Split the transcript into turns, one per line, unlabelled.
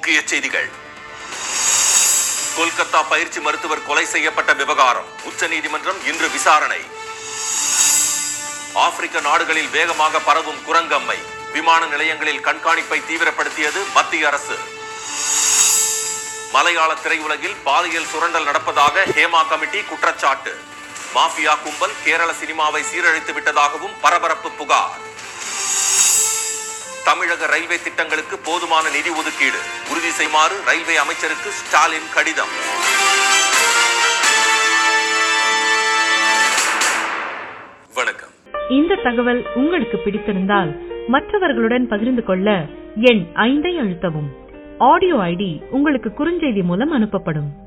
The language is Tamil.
முக்கிய செய்திகள் கொல்கத்தா பயிற்சி மருத்துவர் கொலை செய்யப்பட்ட விவகாரம் உச்சநீதிமன்றம் இன்று விசாரணை ஆப்பிரிக்க நாடுகளில் வேகமாக பரவும் குரங்கம்மை விமான நிலையங்களில் கண்காணிப்பை தீவிரப்படுத்தியது மத்திய அரசு மலையாள திரையுலகில் பாலியல் சுரண்டல் நடப்பதாக ஹேமா கமிட்டி குற்றச்சாட்டு மாஃபியா கும்பல் கேரள சினிமாவை சீரழித்து விட்டதாகவும் பரபரப்பு புகார் தமிழக ரயில்வே திட்டங்களுக்கு போதுமான நிதி ஒதுக்கீடு உறுதி செய்யுமாறு ரயில்வே அமைச்சருக்கு ஸ்டாலின் கடிதம் வணக்கம்
இந்த தகவல் உங்களுக்கு பிடித்திருந்தால் மற்றவர்களுடன் பகிர்ந்து கொள்ள எண் ஐந்தை அழுத்தவும் ஆடியோ ஐடி உங்களுக்கு குறுஞ்செய்தி மூலம் அனுப்பப்படும்